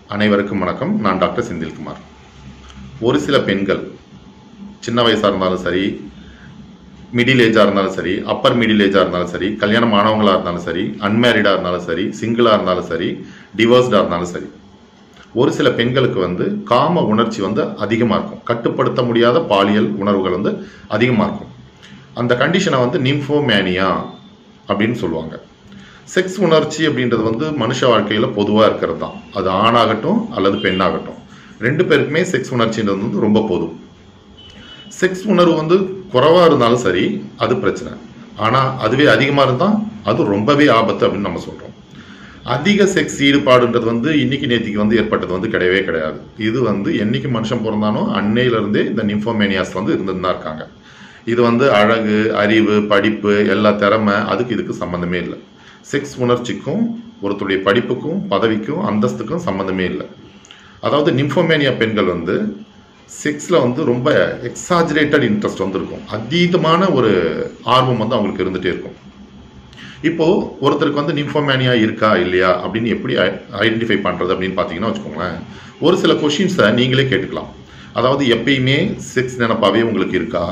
அனைவருக்கும் வணக்கம் நான் டாக்டர் செந்தில்குமார் ஒரு சில பெண்கள் சின்ன வயசாக இருந்தாலும் சரி மிடில் ஏஜாக இருந்தாலும் சரி அப்பர் மிடில் ஏஜாக இருந்தாலும் சரி கல்யாணம் ஆனவங்களாக இருந்தாலும் சரி அன்மேரிடாக இருந்தாலும் சரி சிங்கிளாக இருந்தாலும் சரி டிவோர்ஸ்டாக இருந்தாலும் சரி ஒரு சில பெண்களுக்கு வந்து காம உணர்ச்சி வந்து அதிகமாக இருக்கும் கட்டுப்படுத்த முடியாத பாலியல் உணர்வுகள் வந்து அதிகமாக இருக்கும் அந்த கண்டிஷனை வந்து நிம்ஃபோமேனியா அப்படின்னு சொல்லுவாங்க செக்ஸ் உணர்ச்சி அப்படின்றது வந்து மனுஷ வாழ்க்கையில் பொதுவாக இருக்கிறது தான் அது ஆணாகட்டும் அல்லது பெண்ணாகட்டும் ரெண்டு பேருக்குமே செக்ஸ் உணர்ச்சின்றது வந்து ரொம்ப பொது செக்ஸ் உணர்வு வந்து குறைவாக இருந்தாலும் சரி அது பிரச்சனை ஆனால் அதுவே அதிகமாக இருந்தால் அது ரொம்பவே ஆபத்து அப்படின்னு நம்ம சொல்கிறோம் அதிக செக்ஸ் ஈடுபாடுன்றது வந்து இன்னைக்கு நேத்திக்கு வந்து ஏற்பட்டது வந்து கிடையவே கிடையாது இது வந்து என்னைக்கு மனுஷன் பிறந்தானோ அன்னையிலேருந்தே இந்த நிம்ஃபோமேனியாஸ் வந்து இருந்துட்டு தான் இருக்காங்க இது வந்து அழகு அறிவு படிப்பு எல்லா திறமை அதுக்கு இதுக்கு சம்மந்தமே இல்லை செக்ஸ் உணர்ச்சிக்கும் ஒருத்தருடைய படிப்புக்கும் பதவிக்கும் அந்தஸ்துக்கும் சம்மந்தமே இல்லை அதாவது நிம்ஃபோமேனியா பெண்கள் வந்து செக்ஸில் வந்து ரொம்ப எக்ஸாஜரேட்டட் இன்ட்ரெஸ்ட் வந்து இருக்கும் அதீதமான ஒரு ஆர்வம் வந்து அவங்களுக்கு இருந்துகிட்டே இருக்கும் இப்போது ஒருத்தருக்கு வந்து நிம்ஃபோமேனியா இருக்கா இல்லையா அப்படின்னு எப்படி ஐடென்டிஃபை பண்ணுறது அப்படின்னு பார்த்தீங்கன்னா வச்சுக்கோங்களேன் ஒரு சில கொஷின்ஸை நீங்களே கேட்டுக்கலாம் அதாவது எப்பயுமே செக்ஸ் நினப்பாவே உங்களுக்கு இருக்கா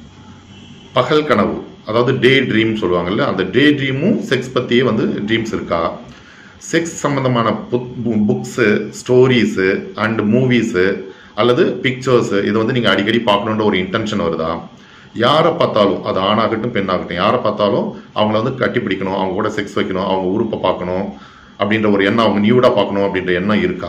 பகல் கனவு அதாவது டே ட்ரீம் சொல்லுவாங்கல்ல அந்த டே ட்ரீமும் செக்ஸ் பற்றியே வந்து ட்ரீம்ஸ் இருக்கா செக்ஸ் சம்மந்தமான புக்ஸு ஸ்டோரிஸு அண்ட் மூவிஸு அல்லது பிக்சர்ஸு இதை வந்து நீங்கள் அடிக்கடி பார்க்கணுன்ற ஒரு இன்டென்ஷன் வருதா யாரை பார்த்தாலும் அது ஆணாகட்டும் பெண்ணாகட்டும் யாரை பார்த்தாலும் அவங்கள வந்து கட்டி பிடிக்கணும் அவங்க கூட செக்ஸ் வைக்கணும் அவங்க உறுப்பை பார்க்கணும் அப்படின்ற ஒரு எண்ணம் அவங்க நியூடாக பார்க்கணும் அப்படின்ற எண்ணம் இருக்கா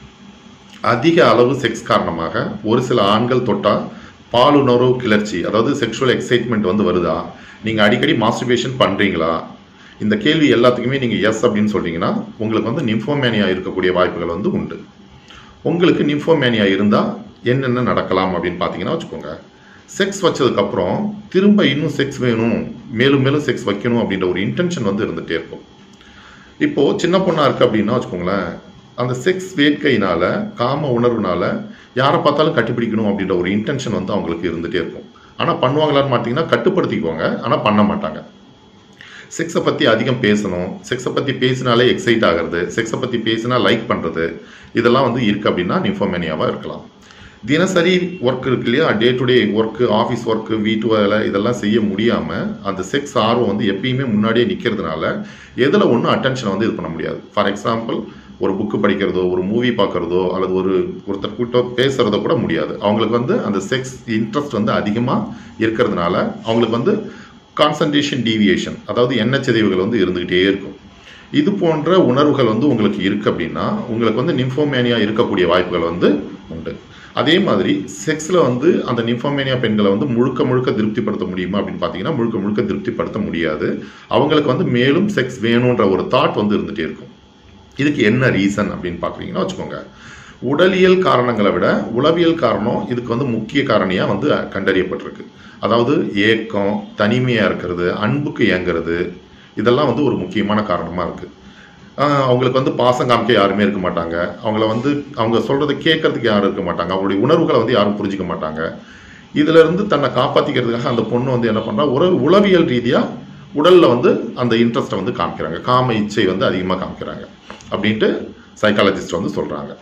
அதிக அளவு செக்ஸ் காரணமாக ஒரு சில ஆண்கள் தொட்டால் பாலுணர்வு கிளர்ச்சி அதாவது செக்ஷுவல் எக்ஸைட்மெண்ட் வந்து வருதா நீங்கள் அடிக்கடி மாஸ்டர்பேஷன் பண்ணுறீங்களா இந்த கேள்வி எல்லாத்துக்குமே நீங்கள் எஸ் அப்படின்னு சொல்றீங்கன்னா உங்களுக்கு வந்து நிம்ஃபோமேனியா இருக்கக்கூடிய வாய்ப்புகள் வந்து உண்டு உங்களுக்கு நிம்ஃபோமேனியா இருந்தால் என்னென்ன நடக்கலாம் அப்படின்னு பார்த்தீங்கன்னா வச்சுக்கோங்க செக்ஸ் வச்சதுக்கப்புறம் திரும்ப இன்னும் செக்ஸ் வேணும் மேலும் மேலும் செக்ஸ் வைக்கணும் அப்படின்ற ஒரு இன்டென்ஷன் வந்து இருந்துகிட்டே இருக்கும் இப்போது சின்ன பொண்ணாக இருக்குது அப்படின்னா வச்சுக்கோங்களேன் அந்த செக்ஸ் வேட்கையினால காம உணர்வுனால யாரை பார்த்தாலும் கட்டிப்பிடிக்கணும் அப்படின்ற ஒரு இன்டென்ஷன் வந்து அவங்களுக்கு இருந்துகிட்டே இருக்கும் ஆனால் பண்ணுவாங்களான்னு பார்த்தீங்கன்னா கட்டுப்படுத்திக்குவாங்க ஆனால் பண்ண மாட்டாங்க செக்ஸை பற்றி அதிகம் பேசணும் செக்ஸை பற்றி பேசினாலே எக்ஸைட் ஆகிறது செக்ஸை பற்றி பேசினா லைக் பண்ணுறது இதெல்லாம் வந்து இருக்குது அப்படின்னா நிஃபோமேனியாவாக இருக்கலாம் தினசரி ஒர்க் இருக்கு இல்லையா day to day work office work வீட்டு வேலை இதெல்லாம் செய்ய முடியாமல் அந்த செக்ஸ் ஆர்வம் வந்து எப்பயுமே முன்னாடியே நிற்கிறதுனால எதில் ஒன்றும் அட்டென்ஷனை வந்து இது பண்ண முடியாது ஃபார் எக்ஸாம்பிள் ஒரு புக்கு படிக்கிறதோ ஒரு மூவி பார்க்குறதோ அல்லது ஒரு ஒருத்தர் கூட்ட பேசுகிறதோ கூட முடியாது அவங்களுக்கு வந்து அந்த செக்ஸ் இன்ட்ரெஸ்ட் வந்து அதிகமாக இருக்கிறதுனால அவங்களுக்கு வந்து கான்சன்ட்ரேஷன் டீவியேஷன் அதாவது எண்ணச்சிதைவுகள் வந்து இருந்துக்கிட்டே இருக்கும் இது போன்ற உணர்வுகள் வந்து உங்களுக்கு இருக்குது அப்படின்னா உங்களுக்கு வந்து நிம்ஃபோமேனியா இருக்கக்கூடிய வாய்ப்புகள் வந்து உண்டு அதே மாதிரி செக்ஸில் வந்து அந்த நிம்ஃபோமேனியா பெண்களை வந்து முழுக்க முழுக்க திருப்திப்படுத்த முடியுமா அப்படின்னு பார்த்தீங்கன்னா முழுக்க முழுக்க திருப்திப்படுத்த முடியாது அவங்களுக்கு வந்து மேலும் செக்ஸ் வேணுன்ற ஒரு தாட் வந்து இருந்துகிட்டே இருக்கும் இதுக்கு என்ன ரீசன் அப்படின்னு பார்க்குறீங்கன்னா வச்சுக்கோங்க உடலியல் காரணங்களை விட உளவியல் காரணம் இதுக்கு வந்து முக்கிய காரணியாக வந்து கண்டறியப்பட்டிருக்கு அதாவது ஏக்கம் தனிமையாக இருக்கிறது அன்புக்கு இயங்குறது இதெல்லாம் வந்து ஒரு முக்கியமான காரணமாக இருக்குது அவங்களுக்கு வந்து பாசம் காமிக்க யாருமே இருக்க மாட்டாங்க அவங்கள வந்து அவங்க சொல்கிறத கேட்கறதுக்கு யாரும் இருக்க மாட்டாங்க அவங்களுடைய உணர்வுகளை வந்து யாரும் புரிஞ்சிக்க மாட்டாங்க இதிலிருந்து தன்னை காப்பாற்றிக்கிறதுக்காக அந்த பொண்ணு வந்து என்ன பண்ணுறா ஒரு உளவியல் ரீதியாக உடலில் வந்து அந்த இன்ட்ரெஸ்ட்டை வந்து காமிக்கிறாங்க காம இச்சை வந்து அதிகமாக காமிக்கிறாங்க அப்படின்ட்டு சைக்காலஜிஸ்ட் வந்து சொல்கிறாங்க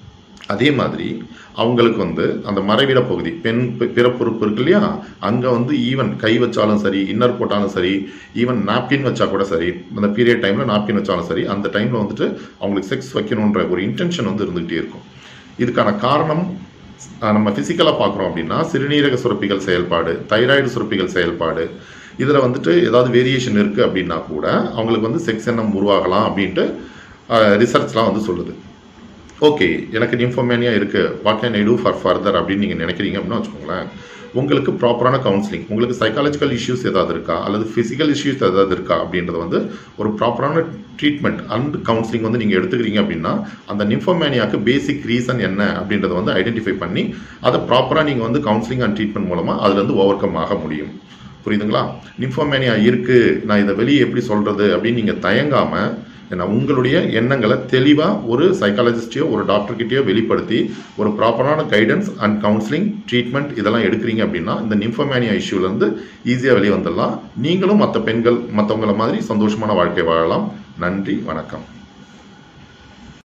அதே மாதிரி அவங்களுக்கு வந்து அந்த மறைவிட பகுதி பெண் பிறப்புறுப்பு இருக்கு இல்லையா அங்கே வந்து ஈவன் கை வச்சாலும் சரி இன்னர் போட்டாலும் சரி ஈவன் நாப்கின் வச்சா கூட சரி அந்த பீரியட் டைமில் நாப்கின் வச்சாலும் சரி அந்த டைமில் வந்துட்டு அவங்களுக்கு செக்ஸ் வைக்கணுன்ற ஒரு இன்டென்ஷன் வந்து இருந்துகிட்டே இருக்கும் இதுக்கான காரணம் நம்ம ஃபிசிக்கலாக பார்க்குறோம் அப்படின்னா சிறுநீரக சுரப்பிகள் செயல்பாடு தைராய்டு சுரப்பிகள் செயல்பாடு இதில் வந்துட்டு ஏதாவது வேரியேஷன் இருக்குது அப்படின்னா கூட அவங்களுக்கு வந்து செக்ஸ் எண்ணம் உருவாகலாம் அப்படின்ட்டு ரிசர்ச்லாம் வந்து சொல்லுது ஓகே எனக்கு நிம்ஃபோமேனியா இருக்குது what can I do for further அப்படின்னு நீங்கள் நினைக்கிறீங்க அப்படின்னா வச்சுக்கோங்களேன் உங்களுக்கு ப்ராப்பரான கவுன்சிலிங் உங்களுக்கு சைக்காலஜிக்கல் இஷ்யூஸ் ஏதாவது இருக்கா அல்லது ஃபிசிக்கல் இஷ்யூஸ் ஏதாவது இருக்கா அப்படின்றது வந்து ஒரு ப்ராப்பரான ட்ரீட்மெண்ட் அண்ட் கவுன்சிலிங் வந்து நீங்கள் எடுத்துக்கிறீங்க அப்படின்னா அந்த நிம்ஃபோமேனியாவுக்கு பேசிக் ரீசன் என்ன அப்படின்றத வந்து ஐடென்டிஃபை பண்ணி அதை ப்ராப்பராக நீங்கள் வந்து கவுன்சிலிங் அண்ட் ட்ரீட்மெண்ட் மூலமாக அதுலேருந்து ஓவர் கம் ஆக முடியும் புரியுதுங்களா நிம்ஃபோமேனியா இருக்குது நான் இதை வெளியே எப்படி சொல்கிறது அப்படின்னு நீங்கள் தயங்காமல் ஏன்னா உங்களுடைய எண்ணங்களை தெளிவாக ஒரு சைக்காலஜிஸ்டையோ ஒரு டாக்டர்கிட்டயோ வெளிப்படுத்தி ஒரு ப்ராப்பரான கைடன்ஸ் அண்ட் கவுன்சிலிங் ட்ரீட்மெண்ட் இதெல்லாம் எடுக்கிறீங்க அப்படின்னா இந்த நிம்ஃபோமேனியா இஷ்யூலேருந்து ஈஸியாக வெளியே வந்துடலாம் நீங்களும் மற்ற பெண்கள் மற்றவங்கள மாதிரி சந்தோஷமான வாழ்க்கை வாழலாம் நன்றி வணக்கம்